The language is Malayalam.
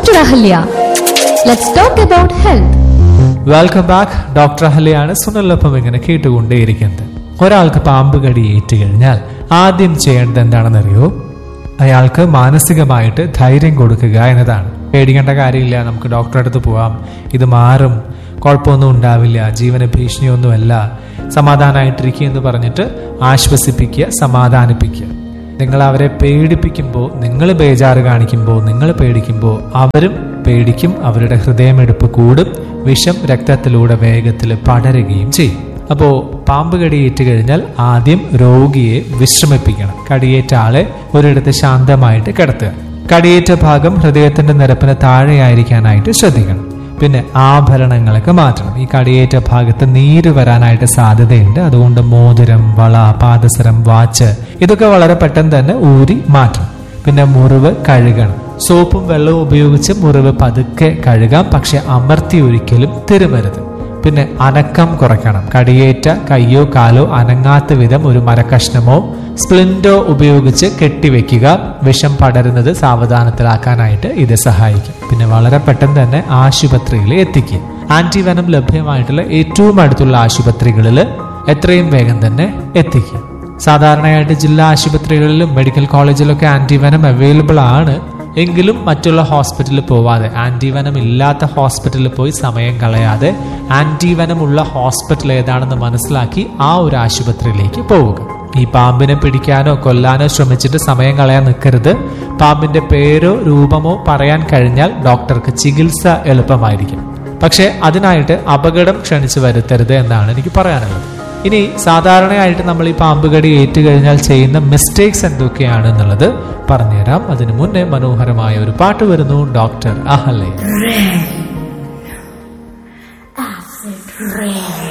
Dr. Ahalya. Let's talk about health. Welcome back doctor അഹലയാണ് സുനലൊപ്പം ഇങ്ങനെ കേട്ടുകൊണ്ടേയിരിക്കുന്നത് ഒരാൾക്ക് പാമ്പ് കടി ഏറ്റു കഴിഞ്ഞാൽ ആദ്യം ചെയ്യേണ്ടത് എന്താണെന്നറിയോ അയാൾക്ക് മാനസികമായിട്ട് ധൈര്യം കൊടുക്കുക എന്നതാണ് പേടിക്കേണ്ട കാര്യമില്ല നമുക്ക് ഡോക്ടറെ അടുത്ത് പോവാം ഇത് മാറും കുഴപ്പമൊന്നും ഉണ്ടാവില്ല ജീവന ഭീഷണിയൊന്നുമല്ല സമാധാനമായിട്ടിരിക്കുക എന്ന് പറഞ്ഞിട്ട് ആശ്വസിപ്പിക്കുക സമാധാനിപ്പിക്കുക നിങ്ങൾ അവരെ പേടിപ്പിക്കുമ്പോൾ നിങ്ങൾ ബേജാറ് കാണിക്കുമ്പോൾ നിങ്ങൾ പേടിക്കുമ്പോൾ അവരും പേടിക്കും അവരുടെ ഹൃദയമെടുപ്പ് കൂടും വിഷം രക്തത്തിലൂടെ വേഗത്തിൽ പടരുകയും ചെയ്യും അപ്പോൾ പാമ്പ് കടിയേറ്റ് കഴിഞ്ഞാൽ ആദ്യം രോഗിയെ വിശ്രമിപ്പിക്കണം കടിയേറ്റ ആളെ ഒരിടത്ത് ശാന്തമായിട്ട് കിടത്തുക കടിയേറ്റ ഭാഗം ഹൃദയത്തിന്റെ നിരപ്പിന് താഴെയായിരിക്കാനായിട്ട് ശ്രദ്ധിക്കണം പിന്നെ ആഭരണങ്ങളൊക്കെ മാറ്റണം ഈ കടിയേറ്റ ഭാഗത്ത് നീര് വരാനായിട്ട് സാധ്യതയുണ്ട് അതുകൊണ്ട് മോതിരം വള പാദസരം വാച്ച് ഇതൊക്കെ വളരെ പെട്ടെന്ന് തന്നെ ഊരി മാറ്റണം പിന്നെ മുറിവ് കഴുകണം സോപ്പും വെള്ളവും ഉപയോഗിച്ച് മുറിവ് പതുക്കെ കഴുകാം പക്ഷെ അമർത്തി ഒരിക്കലും തിരുമരുത് പിന്നെ അനക്കം കുറയ്ക്കണം കടിയേറ്റ കയ്യോ കാലോ അനങ്ങാത്ത വിധം ഒരു മരക്കഷ്ണമോ സ്പ്ലിൻറ്റോ ഉപയോഗിച്ച് കെട്ടിവെക്കുക വിഷം പടരുന്നത് സാവധാനത്തിലാക്കാനായിട്ട് ഇത് സഹായിക്കും പിന്നെ വളരെ പെട്ടെന്ന് തന്നെ ആശുപത്രിയിൽ എത്തിക്കുക ആന്റിവെനം ലഭ്യമായിട്ടുള്ള ഏറ്റവും അടുത്തുള്ള ആശുപത്രികളിൽ എത്രയും വേഗം തന്നെ എത്തിക്കുക സാധാരണയായിട്ട് ജില്ലാ ആശുപത്രികളിലും മെഡിക്കൽ കോളേജിലൊക്കെ ആന്റിവെനം അവൈലബിൾ ആണ് എങ്കിലും മറ്റുള്ള ഹോസ്പിറ്റലിൽ പോവാതെ ആന്റിവനം ഇല്ലാത്ത ഹോസ്പിറ്റലിൽ പോയി സമയം കളയാതെ ആന്റിവനം ഉള്ള ഹോസ്പിറ്റൽ ഏതാണെന്ന് മനസ്സിലാക്കി ആ ഒരു ആശുപത്രിയിലേക്ക് പോവുക ഈ പാമ്പിനെ പിടിക്കാനോ കൊല്ലാനോ ശ്രമിച്ചിട്ട് സമയം കളയാൻ നിൽക്കരുത് പാമ്പിന്റെ പേരോ രൂപമോ പറയാൻ കഴിഞ്ഞാൽ ഡോക്ടർക്ക് ചികിത്സ എളുപ്പമായിരിക്കും പക്ഷെ അതിനായിട്ട് അപകടം ക്ഷണിച്ചു വരുത്തരുത് എന്നാണ് എനിക്ക് പറയാനുള്ളത് ഇനി സാധാരണയായിട്ട് നമ്മൾ ഈ പാമ്പ് കടി ഏറ്റു കഴിഞ്ഞാൽ ചെയ്യുന്ന മിസ്റ്റേക്സ് എന്തൊക്കെയാണ് എന്നുള്ളത് പറഞ്ഞുതരാം അതിനു മുന്നേ മനോഹരമായ ഒരു പാട്ട് വരുന്നു ഡോക്ടർ അഹല്ലേ Acid rain.